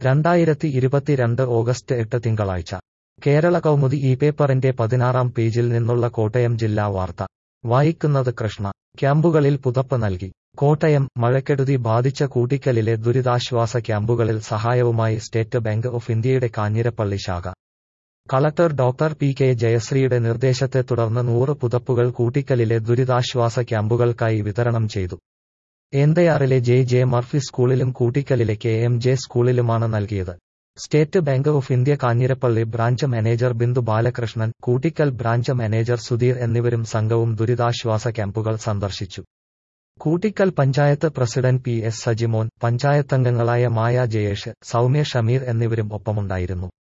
രണ്ടായിരത്തി ഇരുപത്തിരണ്ട് ഓഗസ്റ്റ് എട്ട് തിങ്കളാഴ്ച കേരള കൗമുദി ഈ പേപ്പറിന്റെ പതിനാറാം പേജിൽ നിന്നുള്ള കോട്ടയം ജില്ലാ വാർത്ത വായിക്കുന്നത് കൃഷ്ണ ക്യാമ്പുകളിൽ പുതപ്പ് നൽകി കോട്ടയം മഴക്കെടുതി ബാധിച്ച കൂട്ടിക്കലിലെ ദുരിതാശ്വാസ ക്യാമ്പുകളിൽ സഹായവുമായി സ്റ്റേറ്റ് ബാങ്ക് ഓഫ് ഇന്ത്യയുടെ കാഞ്ഞിരപ്പള്ളി ശാഖ കളക്ടർ ഡോക്ടർ പി കെ ജയശ്രീയുടെ നിർദ്ദേശത്തെ തുടർന്ന് നൂറ് പുതപ്പുകൾ കൂട്ടിക്കലിലെ ദുരിതാശ്വാസ ക്യാമ്പുകൾക്കായി വിതരണം ചെയ്തു ഏന്തയാറിലെ ജെ ജെ മർഫി സ്കൂളിലും കൂട്ടിക്കലിലെ കെ എം ജെ സ്കൂളിലുമാണ് നൽകിയത് state bank of India Kanjirappally branch manager Bindu Balakrishnan Koottickal branch manager Sudheer എന്നിവരും സംഘവും ദുരിതാശ്വാസ ക്യാമ്പുകൾ സന്ദർശിച്ചു Koottickal panchayat president P S Sajimon പഞ്ചായത്തംഗങ്ങളായ മായ ജയേഷ് സൗമ്യ ഷമീർ എന്നിവരും ഒപ്പമുണ്ടായിരുന്നു